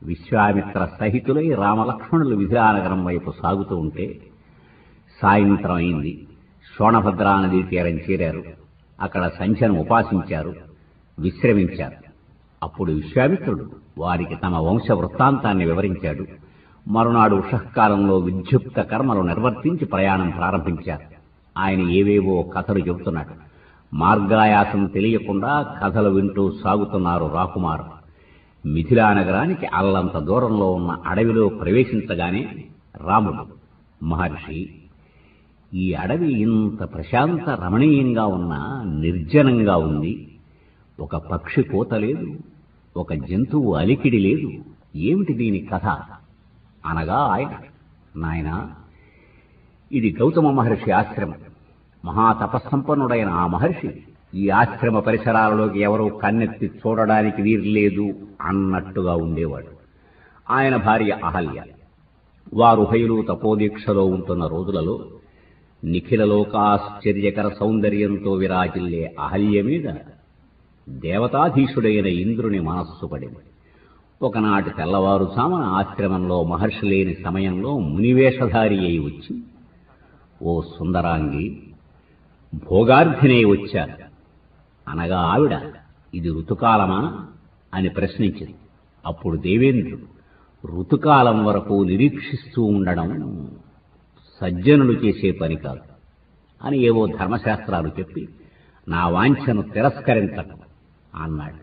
విశ్వామిత్ర సహితులై రామలక్ష్మణులు విధిరానగరం వైపు సాగుతూ ఉంటే సాయంత్రం అయింది శోణభద్రా నదీ తీరం చేరారు అక్కడ సంధ్యను ఉపాసించారు విశ్రమించారు అప్పుడు విశ్వామిత్రుడు వారికి తమ వంశ వృత్తాంతాన్ని వివరించాడు మరునాడు ఉషఃకాలంలో విద్యుక్త కర్మలు నిర్వర్తించి ప్రయాణం ప్రారంభించారు ఆయన ఏవేవో కథలు చెబుతున్నాడు మార్గాయాసం తెలియకుండా కథలు వింటూ సాగుతున్నారు రాకుమారు మిథిలా నగరానికి అల్లంత దూరంలో ఉన్న అడవిలో ప్రవేశించగానే రాముడు మహర్షి ఈ అడవి ఇంత ప్రశాంత రమణీయంగా ఉన్న నిర్జనంగా ఉంది ఒక పక్షి కోత లేదు ఒక జంతువు అలికిడి లేదు ఏమిటి దీని కథ అనగా ఆయన నాయన ఇది గౌతమ మహర్షి ఆశ్రమం మహాతపస్సంపన్నుడైన ఆ మహర్షి ఈ ఆశ్రమ పరిసరాలలోకి ఎవరూ కన్నెత్తి చూడడానికి వీర్లేదు అన్నట్టుగా ఉండేవాడు ఆయన భార్య అహల్య వారు ఉభయులు తపోదీక్షలో ఉంటున్న రోజులలో నిఖిలలోకాశ్చర్యకర సౌందర్యంతో విరాజిల్లే అహల్య మీద దేవతాధీశుడైన ఇంద్రుని మనస్సు పడింది ఒకనాటి తెల్లవారుజామున ఆశ్రమంలో మహర్షి లేని సమయంలో మునివేషధారి అయి వచ్చి ఓ సుందరాంగి భోగార్థినే వచ్చారు అనగా ఆవిడ ఇది ఋతుకాలమా అని ప్రశ్నించింది అప్పుడు దేవేంద్రుడు ఋతుకాలం వరకు నిరీక్షిస్తూ ఉండడం సజ్జనులు చేసే పని కాదు అని ఏవో ధర్మశాస్త్రాలు చెప్పి నా వాంఛను తిరస్కరించటం అన్నాడు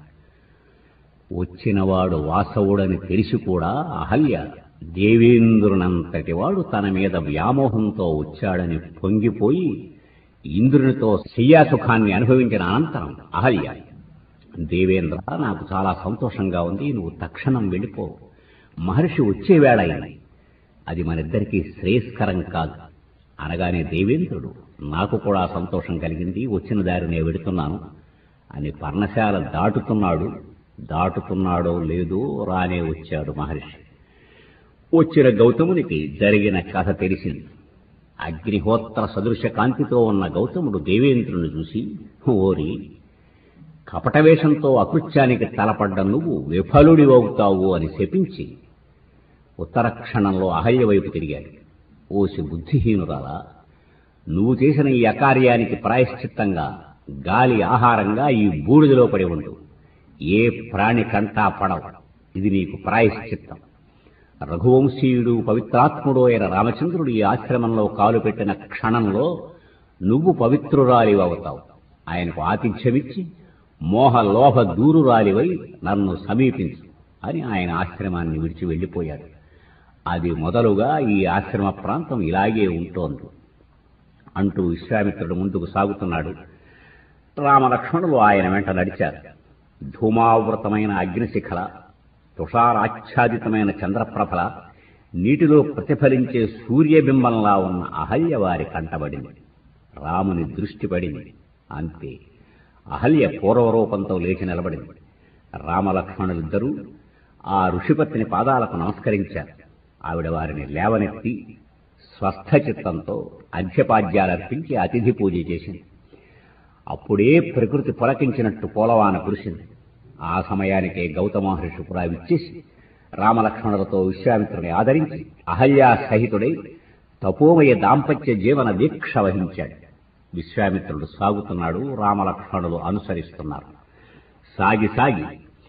వచ్చినవాడు వాసవుడని తెలిసి కూడా అహల్య దేవేంద్రునంతటి వాడు తన మీద వ్యామోహంతో వచ్చాడని పొంగిపోయి ఇంద్రునితో శయ్యాసుఖాన్ని అనుభవించిన అనంతరం అహల్య దేవేంద్ర నాకు చాలా సంతోషంగా ఉంది నువ్వు తక్షణం వెళ్ళిపో మహర్షి వచ్చే వేళయింది అది మనిద్దరికీ శ్రేయస్కరం కాదు అనగానే దేవేంద్రుడు నాకు కూడా సంతోషం కలిగింది వచ్చిన దారి నేను వెడుతున్నాను అని పర్ణశాల దాటుతున్నాడు దాటుతున్నాడో లేదో రానే వచ్చాడు మహర్షి వచ్చిన గౌతమునికి జరిగిన కథ తెలిసింది అగ్నిహోత్ర సదృశ కాంతితో ఉన్న గౌతముడు దేవేంద్రుని చూసి ఓరి కపటవేషంతో అకృత్యానికి తలపడ్డ నువ్వు విఫలుడివవుతావు అని శపించి ఉత్తర క్షణంలో అహల్య వైపు తిరిగాడు ఓసి బుద్ధిహీనురాలా నువ్వు చేసిన ఈ అకార్యానికి ప్రాయశ్చిత్తంగా గాలి ఆహారంగా ఈ బూడిదలో పడి ఉండు ఏ ప్రాణి కంటా పడవ ఇది నీకు ప్రాయశ్చిత్తం రఘువంశీయుడు పవిత్రాత్ముడు అయిన రామచంద్రుడు ఈ ఆశ్రమంలో కాలు పెట్టిన క్షణంలో నువ్వు పవిత్రురాలివవుతావు ఆయనకు ఆతిథ్యమిచ్చి మోహ లోభ దూరురాలివై నన్ను సమీపించు అని ఆయన ఆశ్రమాన్ని విడిచి వెళ్ళిపోయాడు అది మొదలుగా ఈ ఆశ్రమ ప్రాంతం ఇలాగే ఉంటోంది అంటూ విశ్వామిత్రుడు ముందుకు సాగుతున్నాడు రామలక్ష్మణులు ఆయన వెంట నడిచారు ధూమావృతమైన అగ్నిశిఖల తుషారాచ్ఛాదితమైన చంద్రప్రభల నీటిలో ప్రతిఫలించే సూర్యబింబంలా ఉన్న అహల్య వారి కంటబడింది రాముని దృష్టి పడింది అంతే అహల్య పూర్వరూపంతో లేచి నిలబడింది రామలక్ష్మణులిద్దరూ ఆ ఋషిపత్ని పాదాలకు నమస్కరించారు ఆవిడ వారిని లేవనెత్తి స్వస్థ చిత్తంతో అర్ఘ్యపాద్యాలర్పించి అతిథి పూజ చేసింది అప్పుడే ప్రకృతి పొలకించినట్టు పోలవాన కురిసింది ఆ సమయానికే గౌతమ మహర్షి కూడా విచ్చేసి రామలక్ష్మణులతో విశ్వామిత్రుని ఆదరించి అహల్యా సహితుడై తపోమయ దాంపత్య జీవన దీక్ష వహించాడు విశ్వామిత్రుడు సాగుతున్నాడు రామలక్ష్మణులు అనుసరిస్తున్నారు సాగి సాగి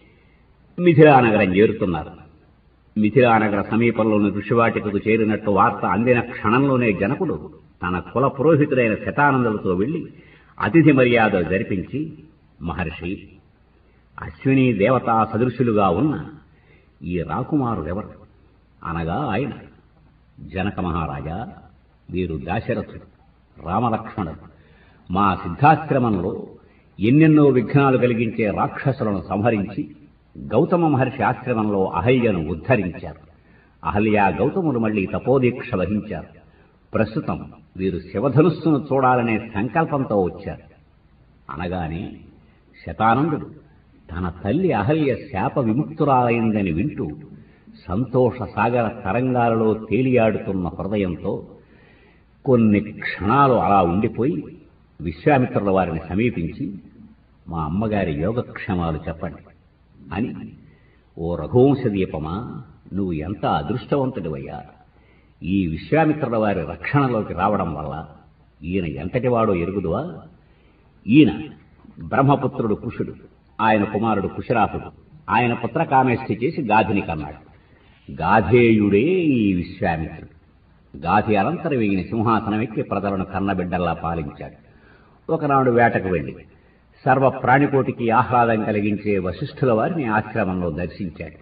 మిథిలానగరం చేరుతున్నారు మిథిలానగర సమీపంలోని ఋషివాటికకు చేరినట్టు వార్త అందిన క్షణంలోనే జనకుడు తన కుల పురోహితుడైన శతానందులతో వెళ్లి అతిథి మర్యాద జరిపించి మహర్షి అశ్విని దేవతా సదృశులుగా ఉన్న ఈ రాకుమారుడెవరు అనగా ఆయన జనక మహారాజా వీరు దాశరథుడు రామలక్ష్మణుడు మా సిద్ధాశ్రమంలో ఎన్నెన్నో విఘ్నాలు కలిగించే రాక్షసులను సంహరించి గౌతమ మహర్షి ఆశ్రమంలో అహల్యను ఉద్ధరించారు అహల్య గౌతములు మళ్లీ తపోదీక్ష వహించారు ప్రస్తుతం వీరు శివధనుస్సును చూడాలనే సంకల్పంతో వచ్చారు అనగానే శతానందుడు తన తల్లి అహల్య శాప విముక్తురాలైందని వింటూ సంతోష సాగర తరంగాలలో తేలియాడుతున్న హృదయంతో కొన్ని క్షణాలు అలా ఉండిపోయి విశ్వామిత్రుల వారిని సమీపించి మా అమ్మగారి యోగక్షేమాలు చెప్పండి అని ఓ రఘువంశ దీపమా నువ్వు ఎంత అదృష్టవంతుడివయ్యా ఈ విశ్వామిత్రుల వారి రక్షణలోకి రావడం వల్ల ఈయన ఎంతటివాడో ఎరుగుదువా ఈయన బ్రహ్మపుత్రుడు కుషుడు ఆయన కుమారుడు కుశరాహుడు ఆయన పుత్ర కామేష్టి చేసి గాధిని కన్నాడు గాధేయుడే ఈ విశ్వామిత్రుడు గాధి అనంతరం ఈయన సింహాసనం ఎక్కి ప్రజలను కన్నబిడ్డల్లా పాలించాడు ఒకనాడు వేటకు వెళ్లి సర్వ ప్రాణికోటికి ఆహ్లాదం కలిగించే వశిష్ఠుల వారిని ఆశ్రమంలో దర్శించాడు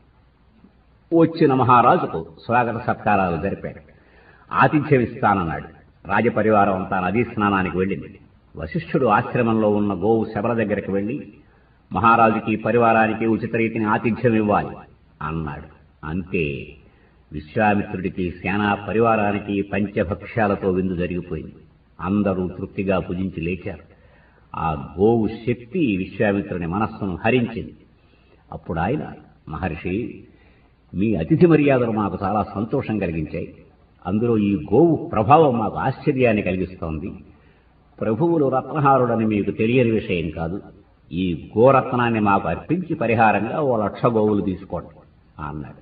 వచ్చిన మహారాజుకు స్వాగత సత్కారాలు జరిపాడు ఆతిథ్యం ఇస్తానన్నాడు రాజపరివారం అంతా నదీ స్నానానికి వెళ్ళింది వశిష్ఠుడు ఆశ్రమంలో ఉన్న గోవు శబల దగ్గరికి వెళ్లి మహారాజుకి పరివారానికి ఉచిత రీతిని ఆతిథ్యం ఇవ్వాలి అన్నాడు అంతే విశ్వామిత్రుడికి సేనా పరివారానికి పంచభక్ష్యాలతో విందు జరిగిపోయింది అందరూ తృప్తిగా భుజించి లేచారు ఆ గోవు శక్తి విశ్వామిత్రుని మనస్సును హరించింది అప్పుడు ఆయన మహర్షి మీ అతిథి మర్యాదలు మాకు చాలా సంతోషం కలిగించాయి అందులో ఈ గోవు ప్రభావం మాకు ఆశ్చర్యాన్ని కలిగిస్తోంది ప్రభువులు రత్నహారుడని మీకు తెలియని విషయం కాదు ఈ గోరత్నాన్ని మాకు అర్పించి పరిహారంగా ఓ లక్ష గోవులు తీసుకోండి అన్నాడు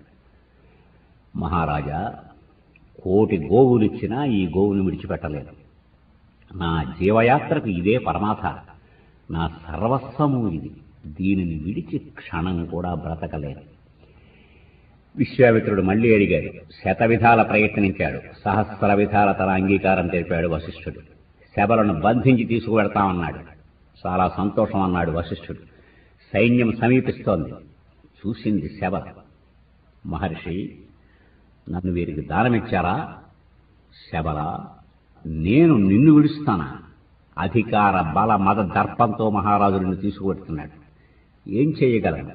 మహారాజా కోటి గోవులిచ్చినా ఈ గోవుని విడిచిపెట్టలేదు నా జీవయాత్రకు ఇదే పరమాథ నా సర్వస్వము ఇది దీనిని విడిచి క్షణం కూడా బ్రతకలేను విశ్వామిత్రుడు మళ్లీ అడిగాడు శత విధాల ప్రయత్నించాడు సహస్ర విధాల తన అంగీకారం తెలిపాడు వశిష్ఠుడు శబలను బంధించి తీసుకువెడతామన్నాడు చాలా సంతోషం అన్నాడు వశిష్ఠుడు సైన్యం సమీపిస్తోంది చూసింది శబ మహర్షి నన్ను వీరికి దానమిచ్చారా శబల నేను నిన్ను విడుస్తానా అధికార బల మద దర్పంతో మహారాజు నిన్ను తీసుకువెడుతున్నాడు ఏం చేయగలను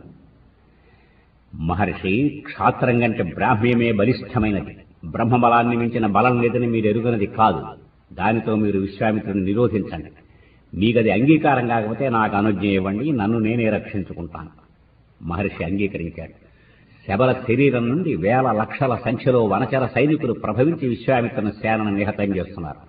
మహర్షి క్షాత్రం కంటే బ్రాహ్మ్యమే బలిష్టమైనది బ్రహ్మబలాన్ని మించిన బలం లేదని మీరు ఎరుగనది కాదు దానితో మీరు విశ్వామిత్రుని నిరోధించండి మీకది అంగీకారం కాకపోతే నాకు అనుజ్ఞ ఇవ్వండి నన్ను నేనే రక్షించుకుంటాను మహర్షి అంగీకరించాడు శబల శరీరం నుండి వేల లక్షల సంఖ్యలో వనచర సైనికులు ప్రభవించి విశ్వామిత్రుని సేనను నిహతం చేస్తున్నారు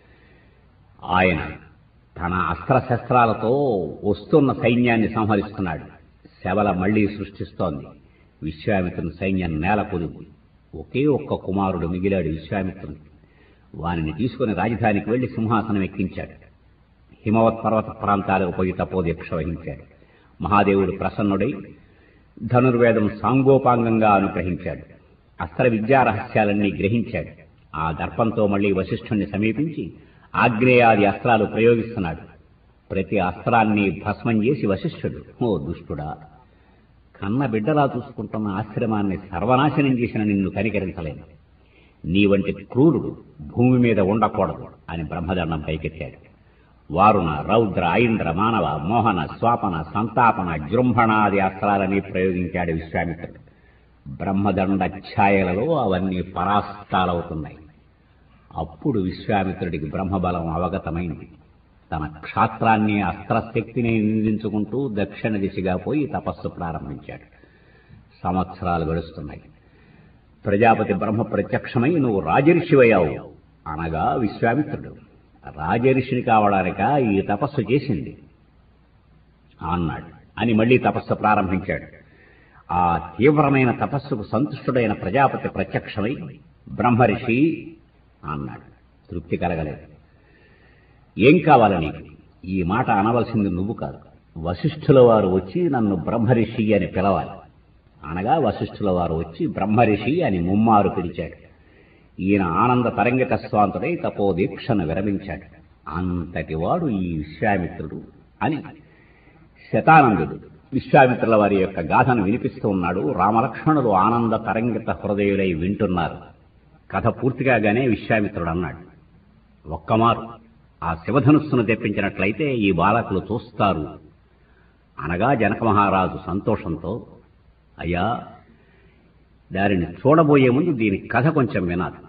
ఆయన తన అస్త్రశస్త్రాలతో వస్తున్న సైన్యాన్ని సంహరిస్తున్నాడు శబల మళ్లీ సృష్టిస్తోంది విశ్వామిత్రుని సైన్యం నేలకొలింది ఒకే ఒక్క కుమారుడు మిగిలాడు విశ్వామిత్రుని వానిని తీసుకుని రాజధానికి వెళ్లి సింహాసనం ఎక్కించాడు హిమవత్ పర్వత ప్రాంతాలకు పోయి తపోదీక్ష వహించాడు మహాదేవుడు ప్రసన్నుడై ధనుర్వేదం సాంగోపాంగంగా అనుగ్రహించాడు అస్త్ర విద్యా రహస్యాలన్నీ గ్రహించాడు ఆ దర్పంతో మళ్లీ వశిష్ఠుణ్ణి సమీపించి ఆగ్నేయాది అస్త్రాలు ప్రయోగిస్తున్నాడు ప్రతి అస్త్రాన్ని భస్మం చేసి వశిష్ఠుడు ఓ దుష్టుడా కన్న బిడ్డలా చూసుకుంటున్న ఆశ్రమాన్ని సర్వనాశనం చేసిన నిన్ను కనికరించలేను నీ వంటి క్రూరుడు భూమి మీద ఉండకూడదు అని బ్రహ్మదండం పైకెత్తాడు వారుణ రౌద్ర ఐంద్ర మానవ మోహన స్వాపన సంతాపన జృంభణాది అస్త్రాలని ప్రయోగించాడు విశ్వామిత్రుడు బ్రహ్మదండ ఛాయలలో అవన్నీ పరాస్తాలవుతున్నాయి అప్పుడు విశ్వామిత్రుడికి బ్రహ్మబలం అవగతమైంది తన క్షాత్రాన్ని అస్త్రశక్తిని నిందించుకుంటూ దక్షిణ దిశగా పోయి తపస్సు ప్రారంభించాడు సంవత్సరాలు గడుస్తున్నాయి ప్రజాపతి బ్రహ్మ ప్రత్యక్షమై నువ్వు రాజర్షివయ్యావు అనగా విశ్వామిత్రుడు రాజర్షిని కావడానిక ఈ తపస్సు చేసింది అన్నాడు అని మళ్లీ తపస్సు ప్రారంభించాడు ఆ తీవ్రమైన తపస్సుకు సంతుష్టుడైన ప్రజాపతి ప్రత్యక్షమై బ్రహ్మర్షి అన్నాడు తృప్తి కలగలేదు ఏం కావాలి నీకు ఈ మాట అనవలసింది నువ్వు కాదు వశిష్ఠుల వారు వచ్చి నన్ను బ్రహ్మరిషి అని పిలవాలి అనగా వశిష్ఠుల వారు వచ్చి బ్రహ్మరిషి అని ముమ్మారు పిలిచాడు ఈయన ఆనంద తరంగిత స్వాంతుడై తపోదీక్షను విరమించాడు అంతటి వాడు ఈ విశ్వామిత్రుడు అని శతానందుడు విశ్వామిత్రుల వారి యొక్క గాథను వినిపిస్తూ ఉన్నాడు రామలక్ష్మణులు ఆనంద తరంగిత హృదయులై వింటున్నారు కథ పూర్తిగానే విశ్వామిత్రుడు అన్నాడు ఒక్కమారు ఆ శివధనుస్సును తెప్పించినట్లయితే ఈ బాలకులు చూస్తారు అనగా జనక మహారాజు సంతోషంతో అయ్యా దానిని చూడబోయే ముందు దీని కథ కొంచెం వినాలి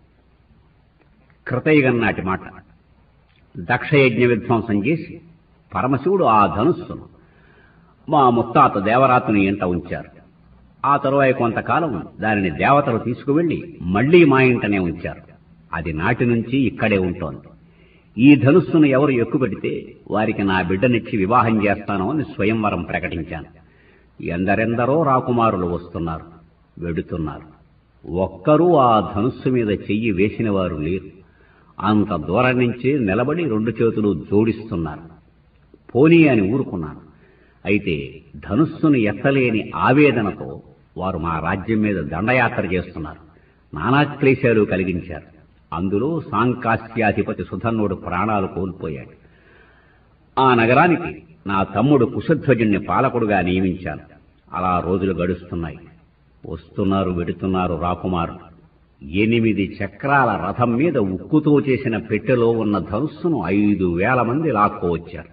కృతయుగం నాటి మాట దక్షయజ్ఞ విధ్వంసం చేసి పరమశివుడు ఆ ధనుస్సును మా ముత్తాత దేవరాతుని ఎంట ఉంచారు ఆ తరువాయి కొంతకాలం దానిని దేవతలు తీసుకువెళ్లి మళ్లీ మా ఇంటనే ఉంచారు అది నాటి నుంచి ఇక్కడే ఉంటోంది ఈ ధనుస్సును ఎవరు ఎక్కుపెడితే వారికి నా బిడ్డనిచ్చి వివాహం చేస్తాను అని స్వయంవరం ప్రకటించాను ఎందరెందరో రాకుమారులు వస్తున్నారు వెడుతున్నారు ఒక్కరూ ఆ ధనుస్సు మీద చెయ్యి వేసిన వారు లేరు అంత దూరం నుంచే నిలబడి రెండు చేతులు జోడిస్తున్నారు పోనీ అని ఊరుకున్నాను అయితే ధనుస్సును ఎత్తలేని ఆవేదనతో వారు మా రాజ్యం మీద దండయాత్ర చేస్తున్నారు నానా క్లేశాలు కలిగించారు అందులో సాంకాస్యాధిపతి సుధన్నుడు ప్రాణాలు కోల్పోయాడు ఆ నగరానికి నా తమ్ముడు కుశధ్వజుణ్ణి పాలకుడుగా నియమించాను అలా రోజులు గడుస్తున్నాయి వస్తున్నారు వెడుతున్నారు రాకుమారు ఎనిమిది చక్రాల రథం మీద ఉక్కుతో చేసిన పెట్టెలో ఉన్న ధనుస్సును ఐదు వేల మంది లాక్కోవచ్చారు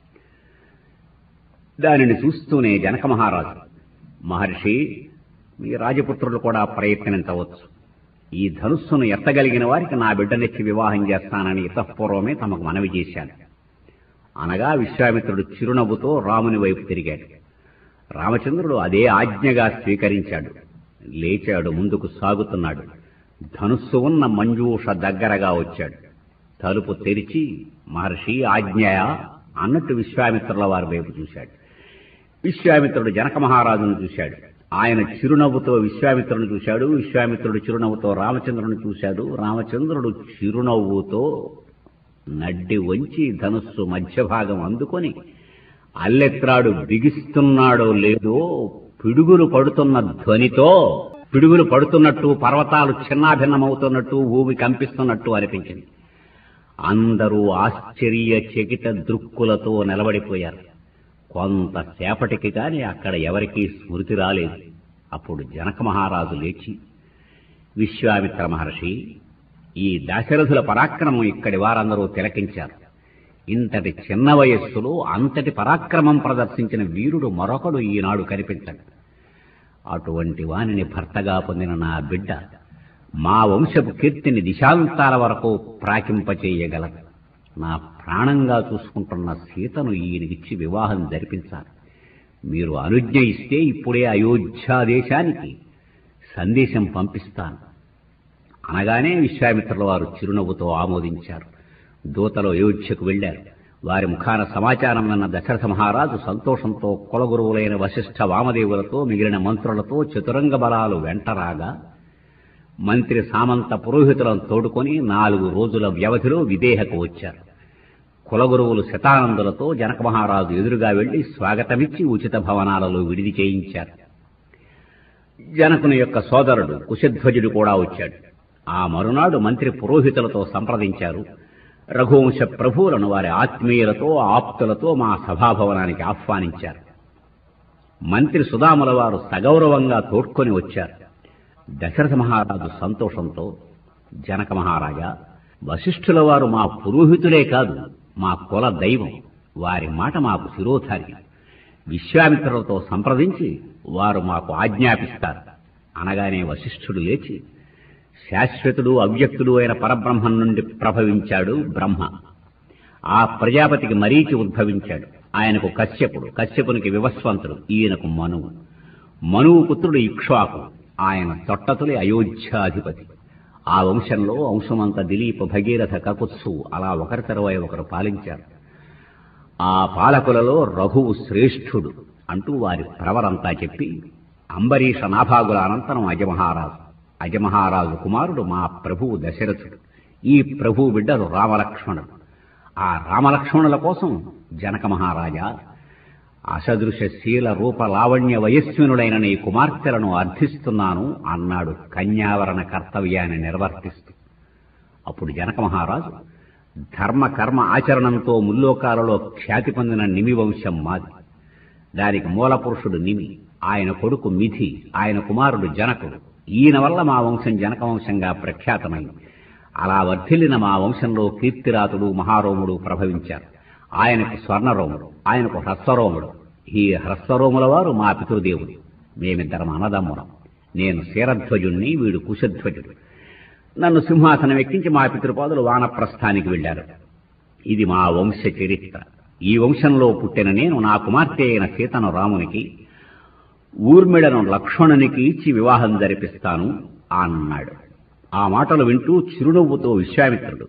దానిని చూస్తూనే జనక మహారాజు మహర్షి మీ రాజపుత్రులు కూడా ప్రయత్నించవచ్చు ఈ ధనుస్సును ఎత్తగలిగిన వారికి నా బిడ్డనిచ్చి వివాహం చేస్తానని ఇతపూర్వమే తమకు మనవి చేశాను అనగా విశ్వామిత్రుడు చిరునవ్వుతో రాముని వైపు తిరిగాడు రామచంద్రుడు అదే ఆజ్ఞగా స్వీకరించాడు లేచాడు ముందుకు సాగుతున్నాడు ధనుస్సు ఉన్న మంజూష దగ్గరగా వచ్చాడు తలుపు తెరిచి మహర్షి ఆజ్ఞయా అన్నట్టు విశ్వామిత్రుల వారి వైపు చూశాడు విశ్వామిత్రుడు జనక మహారాజును చూశాడు ఆయన చిరునవ్వుతో విశ్వామిత్రుని చూశాడు విశ్వామిత్రుడు చిరునవ్వుతో రామచంద్రుని చూశాడు రామచంద్రుడు చిరునవ్వుతో నడ్డి వంచి ధనుస్సు మధ్య భాగం అందుకొని అల్లెత్రాడు బిగిస్తున్నాడో లేదో పిడుగులు పడుతున్న ధ్వనితో పిడుగులు పడుతున్నట్టు పర్వతాలు చిన్నాభిన్నమవుతున్నట్టు భూమి కంపిస్తున్నట్టు అనిపించింది అందరూ ఆశ్చర్య చకిత దృక్కులతో నిలబడిపోయారు కొంతసేపటికి కాని అక్కడ ఎవరికీ స్మృతి రాలేదు అప్పుడు జనక మహారాజు లేచి విశ్వామిత్ర మహర్షి ఈ దశరథుల పరాక్రమం ఇక్కడి వారందరూ తిలకించారు ఇంతటి చిన్న వయస్సులో అంతటి పరాక్రమం ప్రదర్శించిన వీరుడు మరొకడు ఈనాడు కనిపించడు అటువంటి వానిని భర్తగా పొందిన నా బిడ్డ మా వంశపు కీర్తిని దిశాంతాల వరకు ప్రాకింపచేయగలదు నా ప్రాణంగా చూసుకుంటున్న సీతను ఈయనకిచ్చి వివాహం జరిపించాలి మీరు అనుజ్ఞ ఇస్తే ఇప్పుడే అయోధ్యాదేశానికి సందేశం పంపిస్తాను అనగానే విశ్వామిత్రుల వారు చిరునవ్వుతో ఆమోదించారు దూతలు అయోధ్యకు వెళ్లారు వారి ముఖాన సమాచారం విన్న దశరథ మహారాజు సంతోషంతో కులగురువులైన వశిష్ఠ వామదేవులతో మిగిలిన మంత్రులతో చతురంగ బలాలు వెంటరాగా మంత్రి సామంత పురోహితులను తోడుకొని నాలుగు రోజుల వ్యవధిలో విదేహకు వచ్చారు కులగురువులు శతానందులతో జనక మహారాజు ఎదురుగా వెళ్లి స్వాగతమిచ్చి ఉచిత భవనాలలో విడిది చేయించారు జనకుని యొక్క సోదరుడు కుశధ్వజుడు కూడా వచ్చాడు ఆ మరునాడు మంత్రి పురోహితులతో సంప్రదించారు రఘువంశ ప్రభువులను వారి ఆత్మీయులతో ఆప్తులతో మా సభాభవనానికి ఆహ్వానించారు మంత్రి సుధాముల వారు సగౌరవంగా తోడ్కొని వచ్చారు దశరథ మహారాజు సంతోషంతో జనక మహారాజా వశిష్ఠుల వారు మా పురోహితులే కాదు మా కుల దైవం వారి మాట మాకు శిరోధార్యం విశ్వామిత్రులతో సంప్రదించి వారు మాకు ఆజ్ఞాపిస్తారు అనగానే వశిష్ఠుడు లేచి శాశ్వతుడు అవ్యక్తుడు అయిన పరబ్రహ్మం నుండి ప్రభవించాడు బ్రహ్మ ఆ ప్రజాపతికి మరీచి ఉద్భవించాడు ఆయనకు కశ్యపుడు కశ్యపునికి వివస్వంతుడు ఈయనకు మనువు మనువు పుత్రుడు ఇక్ష్వాకు ఆయన తొట్టతులి అయోధ్యాధిపతి ఆ వంశంలో అంశమంత దిలీప భగీరథ కకుత్సు అలా ఒకరి తరువాయి ఒకరు పాలించారు ఆ పాలకులలో రఘువు శ్రేష్ఠుడు అంటూ వారి ప్రవరంతా చెప్పి అంబరీష నాభాగుల అనంతరం అజమహారాజు అజమహారాజు కుమారుడు మా ప్రభువు దశరథుడు ఈ ప్రభువు బిడ్డలు రామలక్ష్మణుడు ఆ రామలక్ష్మణుల కోసం జనక మహారాజా అసదృశ శీల రూప లావణ్య వయస్వినుడైన నీ కుమార్తెలను అర్థిస్తున్నాను అన్నాడు కన్యావరణ కర్తవ్యాన్ని నిర్వర్తిస్తూ అప్పుడు జనక మహారాజు ధర్మ కర్మ ఆచరణంతో ముల్లోకాలలో ఖ్యాతి పొందిన నిమి వంశం మాది దానికి మూలపురుషుడు నిమి ఆయన కొడుకు మిథి ఆయన కుమారుడు జనకుడు ఈయన వల్ల మా వంశం జనక వంశంగా ప్రఖ్యాతమైంది అలా వర్ధిల్లిన మా వంశంలో కీర్తిరాతుడు మహారోముడు ప్రభవించారు ఆయనకు స్వర్ణరోముడు ఆయనకు హ్రస్వరోముడు ఈ హ్రస్వరోముల వారు మా పితృదేవుడు మేమిద్దరం అన్నదమ్ములం నేను శీరధ్వజుణ్ణి వీడు కుశధ్వజుడు నన్ను సింహాసనం ఎక్కించి మా పితృపాదులు వానప్రస్థానికి వెళ్లారు ఇది మా వంశ చరిత్ర ఈ వంశంలో పుట్టిన నేను నా కుమార్తె అయిన సీతను రామునికి ఊర్మిళను లక్ష్మణునికి ఇచ్చి వివాహం జరిపిస్తాను అన్నాడు ఆ మాటలు వింటూ చిరునవ్వుతో విశ్వామిత్రుడు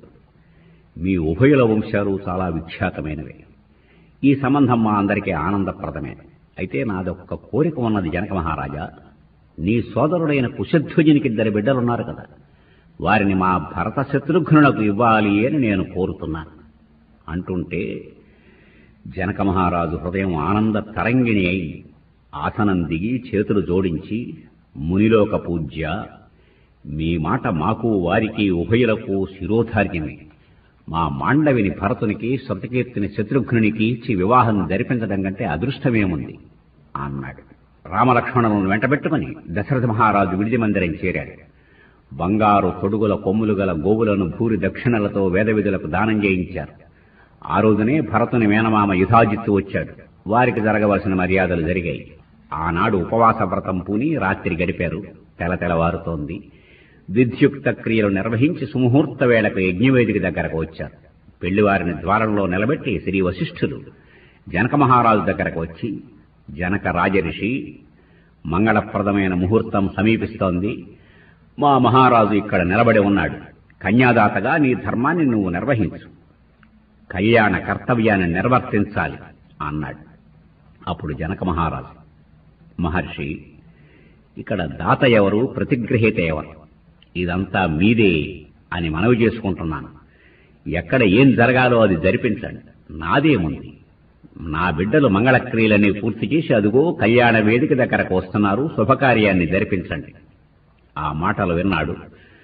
మీ ఉభయుల వంశాలు చాలా విఖ్యాతమైనవి ఈ సంబంధం మా అందరికీ ఆనందప్రదమే అయితే నాదొక్క కోరిక ఉన్నది జనక మహారాజా నీ సోదరుడైన కుశధ్వజునికి ఇద్దరు బిడ్డలున్నారు కదా వారిని మా భరత శత్రుఘ్నులకు ఇవ్వాలి అని నేను కోరుతున్నాను అంటుంటే జనక మహారాజు హృదయం ఆనంద తరంగిణి అయి ఆసనం దిగి చేతులు జోడించి మునిలోక పూజ్య మీ మాట మాకు వారికి ఉభయులకు శిరోధార్యమే మా మాండవిని భరతునికి శృతకీర్తిని శత్రుఘ్నునికి ఇచ్చి వివాహం జరిపించడం కంటే అదృష్టమేముంది అన్నాడు రామలక్ష్మణులను వెంటబెట్టుకుని దశరథ మహారాజు విడిది మందిరం చేరాడు బంగారు తొడుగుల కొమ్ములు గల గోవులను భూరి దక్షిణలతో వేదవిధులకు దానం చేయించారు ఆ రోజునే భరతుని మేనమామ యుధాజిత్తు వచ్చాడు వారికి జరగవలసిన మర్యాదలు జరిగాయి ఆనాడు ఉపవాస వ్రతం పూని రాత్రి గడిపారు తెల తెలవారుతోంది విద్యుక్త క్రియలు నిర్వహించి సుముహూర్త వేళకు యజ్ఞవేదిక దగ్గరకు వచ్చారు పెళ్లివారిని ద్వారంలో నిలబెట్టి శ్రీ వశిష్ఠులు జనక మహారాజు దగ్గరకు వచ్చి జనక రాజరిషి మంగళప్రదమైన ముహూర్తం సమీపిస్తోంది మా మహారాజు ఇక్కడ నిలబడి ఉన్నాడు కన్యాదాతగా నీ ధర్మాన్ని నువ్వు నిర్వహించు కళ్యాణ కర్తవ్యాన్ని నిర్వర్తించాలి అన్నాడు అప్పుడు జనక మహారాజు మహర్షి ఇక్కడ దాత ఎవరు ప్రతిగ్రహీత ఎవరు ఇదంతా మీదే అని మనవి చేసుకుంటున్నాను ఎక్కడ ఏం జరగాలో అది జరిపించండి నాదేముంది నా బిడ్డలు మంగళక్రియలన్నీ పూర్తి చేసి అదుగో కళ్యాణ వేదిక దగ్గరకు వస్తున్నారు శుభకార్యాన్ని జరిపించండి ఆ మాటలు విన్నాడు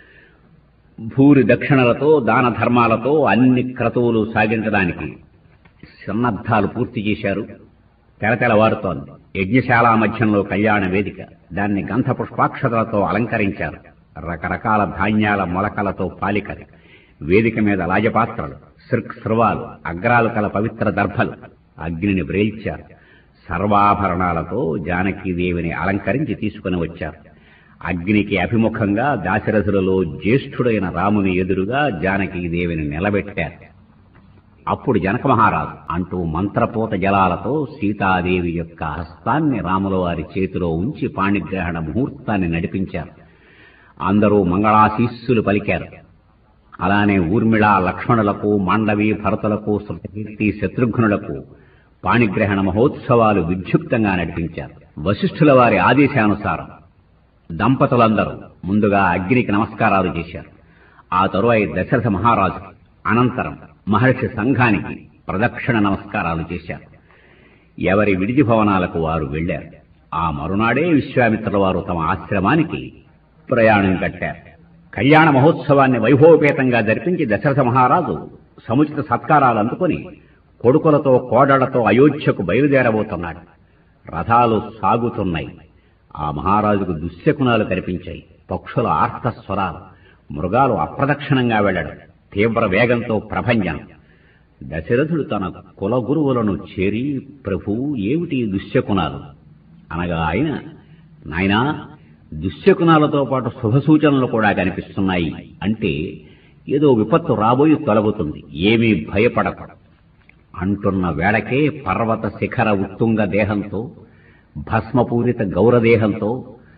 భూరి దక్షిణలతో దాన ధర్మాలతో అన్ని క్రతువులు సాగించడానికి సన్నద్ధాలు పూర్తి చేశారు తెలతెలవారుతోంది యజ్ఞశాల మధ్యంలో కళ్యాణ వేదిక దాన్ని గంధ పుష్పాక్షతలతో అలంకరించారు రకరకాల ధాన్యాల మొలకలతో పాలికలు వేదిక మీద లాజపాత్రలు సృక్ సృవాలు అగ్రాలు కల పవిత్ర దర్భలు అగ్నిని వ్రేల్చారు సర్వాభరణాలతో జానకీదేవిని అలంకరించి తీసుకుని వచ్చారు అగ్నికి అభిముఖంగా దాశరథులలో జ్యేష్ఠుడైన రాముని ఎదురుగా జానకీదేవిని నిలబెట్టారు అప్పుడు జనక మహారాజు అంటూ మంత్రపోత జలాలతో సీతాదేవి యొక్క హస్తాన్ని రాముల వారి చేతిలో ఉంచి పాణిగ్రహణ ముహూర్తాన్ని నడిపించారు అందరూ మంగళాశీస్సులు పలికారు అలానే ఊర్మిళ లక్ష్మణులకు మాండవి భరతులకు శృతకీర్తి శత్రుఘ్నులకు పాణిగ్రహణ మహోత్సవాలు విద్యుక్తంగా నడిపించారు వశిష్ఠుల వారి ఆదేశానుసారం దంపతులందరూ ముందుగా అగ్నికి నమస్కారాలు చేశారు ఆ తరువాయి దశరథ మహారాజు అనంతరం మహర్షి సంఘానికి ప్రదక్షిణ నమస్కారాలు చేశారు ఎవరి విడిది భవనాలకు వారు వెళ్లారు ఆ మరునాడే విశ్వామిత్రుల వారు తమ ఆశ్రమానికి ప్రయాణం కట్టారు కళ్యాణ మహోత్సవాన్ని వైభవపేతంగా జరిపించి దశరథ మహారాజు సముచిత సత్కారాలు అందుకుని కొడుకులతో కోడళ్లతో అయోధ్యకు బయలుదేరబోతున్నాడు రథాలు సాగుతున్నాయి ఆ మహారాజుకు దుశ్శకునాలు కనిపించాయి పక్షుల ఆర్త స్వరాలు మృగాలు అప్రదక్షిణంగా వెళ్లడం తీవ్ర వేగంతో ప్రభంజనం దశరథుడు తన కుల గురువులను చేరి ప్రభు ఏమిటి ఈ దుశ్శకునాలు అనగా ఆయన నాయనా దుశ్శకునాలతో పాటు శుభ సూచనలు కూడా కనిపిస్తున్నాయి అంటే ఏదో విపత్తు రాబోయి తొలగుతుంది ఏమీ భయపడక అంటున్న వేళకే పర్వత శిఖర ఉత్తుంగ దేహంతో భస్మపూరిత గౌరదేహంతో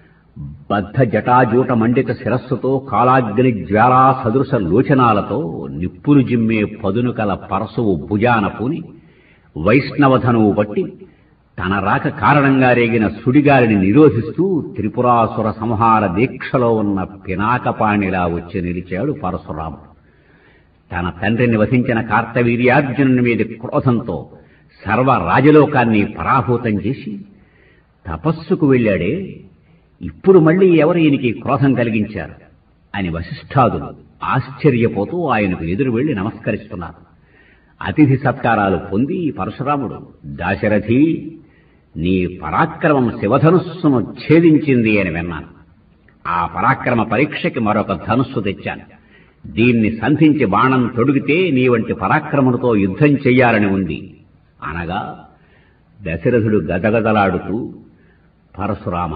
బద్ధ జటాజూట మండిత శిరస్సుతో కాలాగ్ని జ్వాలా సదృశ లోచనాలతో నిప్పులు జిమ్మే పదును కల పరశువు భుజాన పూని వైష్ణవధనువు బట్టి తన రాక కారణంగా రేగిన సుడిగాలిని నిరోధిస్తూ త్రిపురాసుర సంహార దీక్షలో ఉన్న పినాకపాణిలా వచ్చి నిలిచాడు పరశురాముడు తన తండ్రిని వధించిన కార్తవీర్యార్జునుని మీద క్రోధంతో సర్వ రాజలోకాన్ని పరాభూతం చేసి తపస్సుకు వెళ్ళాడే ఇప్పుడు మళ్ళీ ఎవరు ఈయనకి క్రోధం కలిగించారు అని వశిష్ఠాదులు ఆశ్చర్యపోతూ ఆయనకు ఎదురు వెళ్లి నమస్కరిస్తున్నారు అతిథి సత్కారాలు పొంది పరశురాముడు దాశరథి నీ పరాక్రమం శివధనుస్సును ఛేదించింది అని విన్నాను ఆ పరాక్రమ పరీక్షకి మరొక ధనుస్సు తెచ్చాను దీన్ని సంధించి బాణం తొడిగితే నీ వంటి పరాక్రములతో యుద్ధం చెయ్యాలని ఉంది అనగా దశరథుడు గదగదలాడుతూ పరశురామ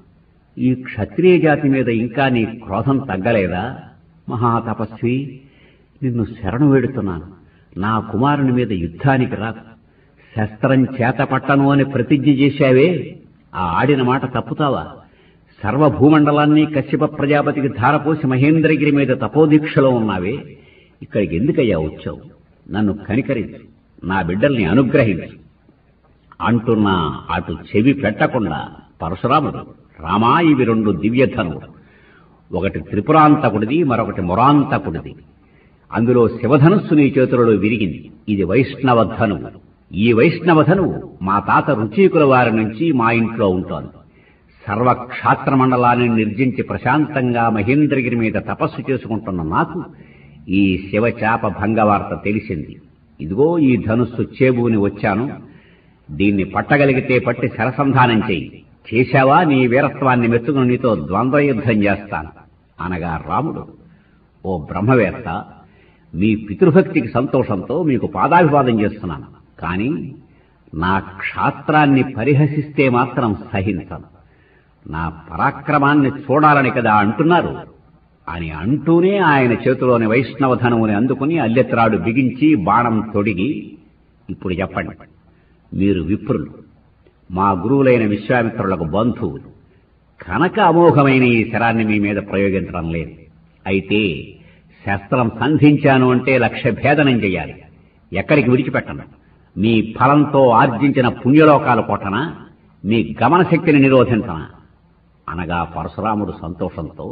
ఈ క్షత్రియ జాతి మీద ఇంకా నీ క్రోధం తగ్గలేదా మహాతపస్వి నిన్ను శరణు వేడుతున్నాను నా కుమారుని మీద యుద్ధానికి రా శస్త్రం చేతపట్టను అని ప్రతిజ్ఞ చేశావే ఆ ఆడిన మాట తప్పుతావా సర్వభూమండలాన్ని కశ్యప ప్రజాపతికి ధారపోసి మహేంద్రగిరి మీద తపోదీక్షలో ఉన్నావే ఇక్కడికి ఎందుకయ్యా వచ్చావు నన్ను కనికరించు నా బిడ్డల్ని అనుగ్రహించు అంటున్నా అటు చెవి పెట్టకుండా పరశురాముడు రామా ఇవి రెండు దివ్యధనువులు ఒకటి త్రిపురాంతకుడిది మరొకటి మురాంతకుడిది అందులో శివధనుస్సు నీ చేతులలో విరిగింది ఇది వైష్ణవ ధనువు ఈ వైష్ణవ ధనువు మా తాత రుచీకుల వారి నుంచి మా ఇంట్లో ఉంటోంది సర్వ క్షాత్ర మండలాన్ని నిర్జించి ప్రశాంతంగా మహేంద్రగిరి మీద తపస్సు చేసుకుంటున్న నాకు ఈ శివచాప భంగవార్త తెలిసింది ఇదిగో ఈ ధనుస్సు చేబూని వచ్చాను దీన్ని పట్టగలిగితే పట్టి శరసంధానం చెయ్యి చేశావా నీ వీరత్వాన్ని మెచ్చుకుని నీతో ద్వంద్వ యుద్ధం చేస్తాను అనగా రాముడు ఓ బ్రహ్మవేత్త మీ పితృభక్తికి సంతోషంతో మీకు పాదాభివాదం చేస్తున్నాను కానీ నా క్షాత్రాన్ని పరిహసిస్తే మాత్రం సహించను నా పరాక్రమాన్ని చూడాలని కదా అంటున్నారు అని అంటూనే ఆయన చేతిలోని వైష్ణవ ధనువుని అందుకుని అల్లెత్రాడు బిగించి బాణం తొడిగి ఇప్పుడు చెప్పండి మీరు విప్రులు మా గురువులైన విశ్వామిత్రులకు బంధువులు కనుక అమోఘమైన ఈ శరాన్ని మీ మీద ప్రయోగించడం లేదు అయితే శస్త్రం సంధించాను అంటే లక్ష్య భేదనం చేయాలి ఎక్కడికి విడిచిపెట్టను మీ ఫలంతో ఆర్జించిన పుణ్యలోకాలు కొట్టనా మీ గమన శక్తిని నిరోధించనా అనగా పరశురాముడు సంతోషంతో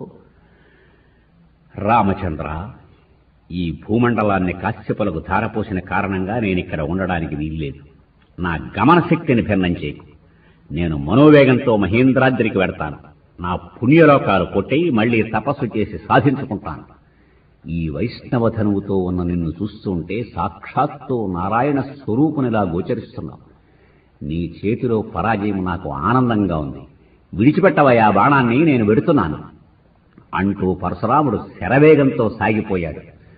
రామచంద్ర ఈ భూమండలాన్ని కాశ్యపులకు ధారపోసిన కారణంగా నేను ఇక్కడ ఉండడానికి వీల్లేదు నా గమన శక్తిని భిన్నం చేయకు నేను మనోవేగంతో మహేంద్రాద్రికి వెడతాను నా పుణ్యలోకాలు కొట్టయి మళ్లీ తపస్సు చేసి సాధించుకుంటాను ఈ వైష్ణవ ధనువుతో ఉన్న నిన్ను చూస్తుంటే సాక్షాత్తు నారాయణ స్వరూపునిలా గోచరిస్తున్నావు నీ చేతిలో పరాజయం నాకు ఆనందంగా ఉంది విడిచిపెట్టవయ్యా బాణాన్ని నేను వెడుతున్నాను అంటూ పరశురాముడు శరవేగంతో సాగిపోయాడు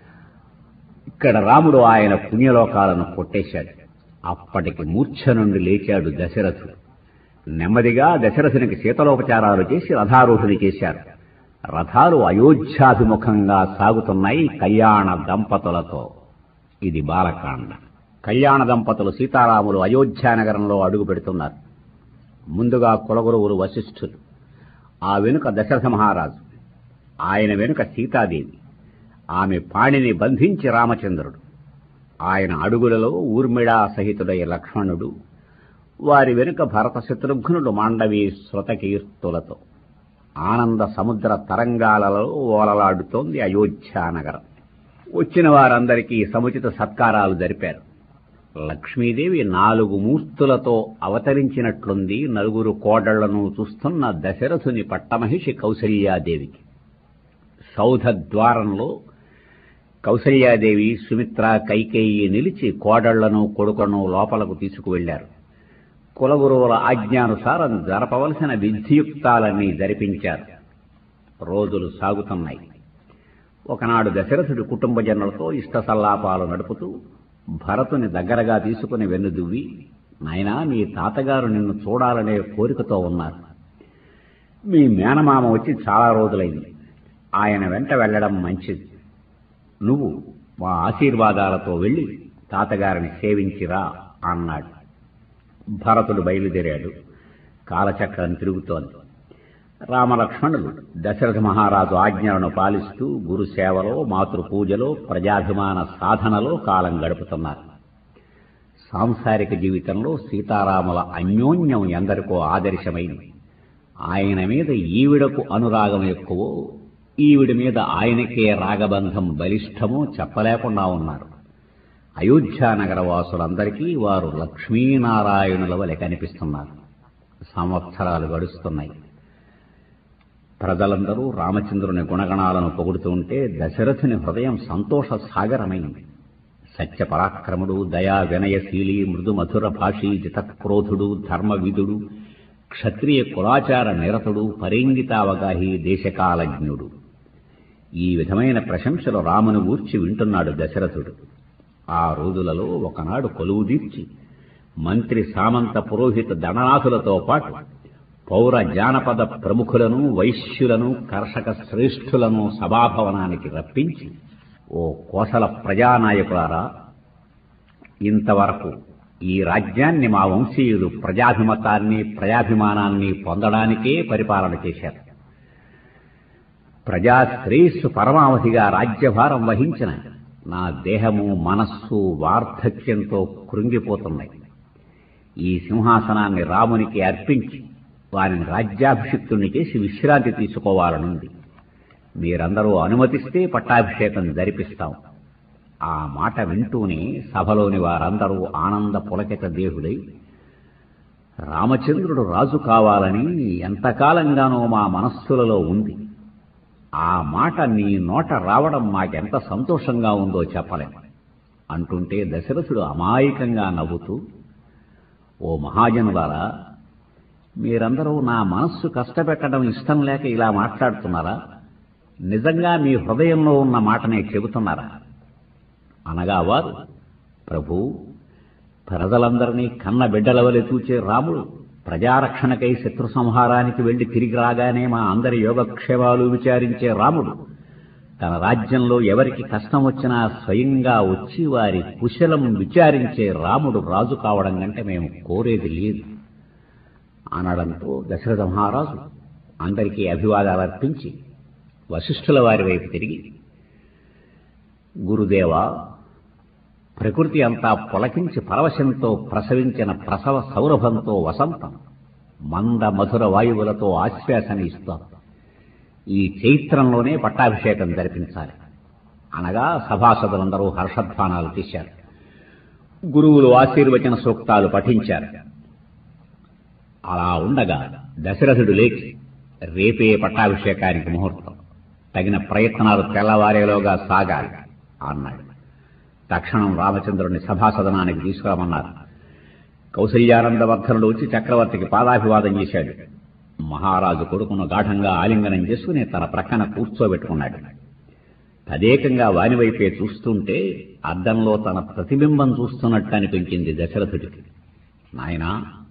ఇక్కడ రాముడు ఆయన పుణ్యలోకాలను కొట్టేశాడు అప్పటికి మూర్ఛ నుండి లేచాడు దశరథుడు నెమ్మదిగా దశరథునికి శీతలోపచారాలు చేసి రథారూఢుని చేశారు రథాలు అయోధ్యాభిముఖంగా సాగుతున్నాయి కళ్యాణ దంపతులతో ఇది బాలకాండ కళ్యాణ దంపతులు సీతారాములు అయోధ్యానగరంలో అడుగు పెడుతున్నారు ముందుగా కులగురువులు వశిష్ఠులు ఆ వెనుక దశరథ మహారాజు ఆయన వెనుక సీతాదేవి ఆమె పాణిని బంధించి రామచంద్రుడు ఆయన అడుగులలో ఊర్మిళా సహితుడై లక్ష్మణుడు వారి వెనుక భరత శత్రుఘ్నుడు మాండవి శృతకీర్తులతో ఆనంద సముద్ర తరంగాలలో ఓలలాడుతోంది అయోధ్యానగరం వచ్చిన వారందరికీ సముచిత సత్కారాలు జరిపారు లక్ష్మీదేవి నాలుగు మూర్తులతో అవతరించినట్లుంది నలుగురు కోడళ్లను చూస్తున్న దశరథుని పట్టమహిషి కౌసల్యాదేవికి సౌధ ద్వారంలో కౌసల్యాదేవి సుమిత్ర కైకేయి నిలిచి కోడళ్లను కొడుకులను లోపలకు తీసుకువెళ్లారు కులగురువుల ఆజ్ఞానుసారం జరపవలసిన విధియుక్తాలన్నీ జరిపించారు రోజులు సాగుతున్నాయి ఒకనాడు దశరథుడి కుటుంబ జనులతో ఇష్ట సల్లాపాలు నడుపుతూ భరతుని దగ్గరగా తీసుకుని వెన్నుదువ్వి నాయనా మీ తాతగారు నిన్ను చూడాలనే కోరికతో ఉన్నారు మీ మేనమామ వచ్చి చాలా రోజులైంది ఆయన వెంట వెళ్లడం మంచిది నువ్వు మా ఆశీర్వాదాలతో వెళ్లి తాతగారిని సేవించిరా అన్నాడు భరతుడు బయలుదేరాడు కాలచక్రం తిరుగుతోంది రామలక్ష్మణులు దశరథ మహారాజు ఆజ్ఞలను పాలిస్తూ గురు సేవలో మాతృ పూజలో ప్రజాభిమాన సాధనలో కాలం గడుపుతున్నారు సాంసారిక జీవితంలో సీతారాముల అన్యోన్యం ఎందరికో ఆదర్శమైంది ఆయన మీద ఈవిడకు అనురాగం ఎక్కువో ఈవిడి మీద ఆయనకే రాగబంధం బలిష్టమో చెప్పలేకుండా ఉన్నారు అయోధ్యానగర వాసులందరికీ వారు లక్ష్మీనారాయణుల వలె కనిపిస్తున్నారు సంవత్సరాలు గడుస్తున్నాయి ప్రజలందరూ రామచంద్రుని గుణగణాలను పొగుడుతుంటే దశరథుని హృదయం సంతోష సాగరమైంది సత్య పరాక్రముడు దయా వినయశీలి మృదు మధుర భాషీ జితక్రోధుడు ధర్మవిధుడు క్షత్రియ కులాచార నిరతుడు పరింగితావగాహి దేశకాలజ్ఞుడు ఈ విధమైన ప్రశంసలు రామును గూర్చి వింటున్నాడు దశరథుడు ఆ రోజులలో ఒకనాడు కొలువుదీర్చి మంత్రి సామంత పురోహిత దండనాథులతో పాటు పౌర జానపద ప్రముఖులను వైశ్యులను కర్షక శ్రేష్ఠులను సభాభవనానికి రప్పించి ఓ కోసల ప్రజానాయకులారా ఇంతవరకు ఈ రాజ్యాన్ని మా వంశీయులు ప్రజాభిమతాన్ని ప్రజాభిమానాన్ని పొందడానికే పరిపాలన చేశారు ప్రజా శ్రేయస్సు పరమావధిగా రాజ్యభారం వహించిన నా దేహము మనస్సు వార్ధక్యంతో కృంగిపోతున్నాయి ఈ సింహాసనాన్ని రామునికి అర్పించి వారిని రాజ్యాభిషిక్తుణ్ణి చేసి విశ్రాంతి తీసుకోవాలనుంది మీరందరూ అనుమతిస్తే పట్టాభిషేకం జరిపిస్తాం ఆ మాట వింటూనే సభలోని వారందరూ ఆనంద పులకిత దేహుడై రామచంద్రుడు రాజు కావాలని ఎంతకాలంగానో మా మనస్సులలో ఉంది ఆ మాట నీ నోట రావడం మాకెంత సంతోషంగా ఉందో చెప్పలేం అంటుంటే దశరథుడు అమాయకంగా నవ్వుతూ ఓ మహాజనులారా మీరందరూ నా మనస్సు కష్టపెట్టడం ఇష్టం లేక ఇలా మాట్లాడుతున్నారా నిజంగా మీ హృదయంలో ఉన్న మాటనే చెబుతున్నారా అనగా వారు ప్రభు ప్రజలందరినీ కన్న బిడ్డల వలె చూచే రాముడు ప్రజారక్షణకై శత్రు సంహారానికి వెళ్లి తిరిగి రాగానే మా అందరి యోగక్షేమాలు విచారించే రాముడు తన రాజ్యంలో ఎవరికి కష్టం వచ్చినా స్వయంగా వచ్చి వారి కుశలం విచారించే రాముడు రాజు కావడం కంటే మేము కోరేది లేదు అనడంతో దశరథ మహారాజు అందరికీ అభివాదాలు అర్పించి వశిష్ఠుల వారి వైపు తిరిగి గురుదేవా ప్రకృతి అంతా పులకించి పరవశంతో ప్రసవించిన ప్రసవ సౌరభంతో వసంతం మంద మధుర వాయువులతో ఆశ్వాసన ఇస్తాం ఈ చైత్రంలోనే పట్టాభిషేకం జరిపించాలి అనగా సభాసదులందరూ హర్షధ్వానాలు చేశారు గురువులు ఆశీర్వచన సూక్తాలు పఠించారు అలా ఉండగా దశరథుడు లేచి రేపే పట్టాభిషేకానికి ముహూర్తం తగిన ప్రయత్నాలు తెల్లవారేలోగా సాగాలి అన్నాడు తక్షణం రామచంద్రుని సభాసదనానికి తీసుకురామన్నారు కౌసల్యానందవర్ధనుడు వచ్చి చక్రవర్తికి పాదాభివాదం చేశాడు మహారాజు కొడుకును గాఢంగా ఆలింగనం చేసుకుని తన ప్రక్కన కూర్చోబెట్టుకున్నాడు తదేకంగా వానివైపే చూస్తుంటే అద్దంలో తన ప్రతిబింబం చూస్తున్నట్టు అనిపించింది దశరథుడికి నాయనా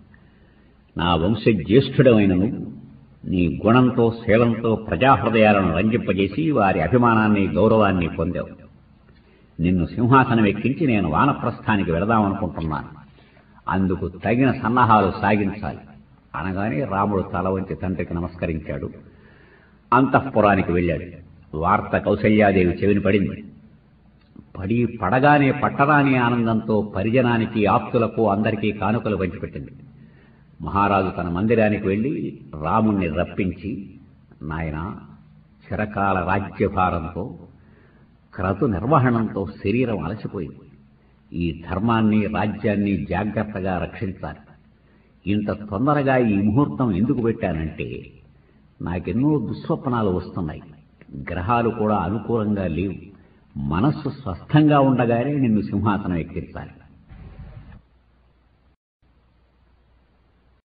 నా వంశజ్యేష్ఠుడమైన నువ్వు నీ గుణంతో శీలంతో ప్రజాహృదయాలను రంజింపజేసి వారి అభిమానాన్ని గౌరవాన్ని పొందావు నిన్ను సింహాసనం ఎక్కించి నేను వానప్రస్థానికి వెళదామనుకుంటున్నాను అందుకు తగిన సన్నాహాలు సాగించాలి అనగానే రాముడు తల వంచి తండ్రికి నమస్కరించాడు అంతఃపురానికి వెళ్ళాడు వార్త కౌశల్యాదేవి చెవిని పడింది పడి పడగానే పట్టరాని ఆనందంతో పరిజనానికి ఆప్తులకు అందరికీ కానుకలు పంచిపెట్టింది మహారాజు తన మందిరానికి వెళ్లి రాముణ్ణి రప్పించి నాయన చిరకాల రాజ్యభారంతో క్రతు నిర్వహణంతో శరీరం అలసిపోయింది ఈ ధర్మాన్ని రాజ్యాన్ని జాగ్రత్తగా రక్షించాలి ఇంత తొందరగా ఈ ముహూర్తం ఎందుకు పెట్టానంటే నాకెన్నో దుస్వప్నాలు వస్తున్నాయి గ్రహాలు కూడా అనుకూలంగా లేవు మనస్సు స్వస్థంగా ఉండగానే నిన్ను సింహాసనం ఎక్కించాలి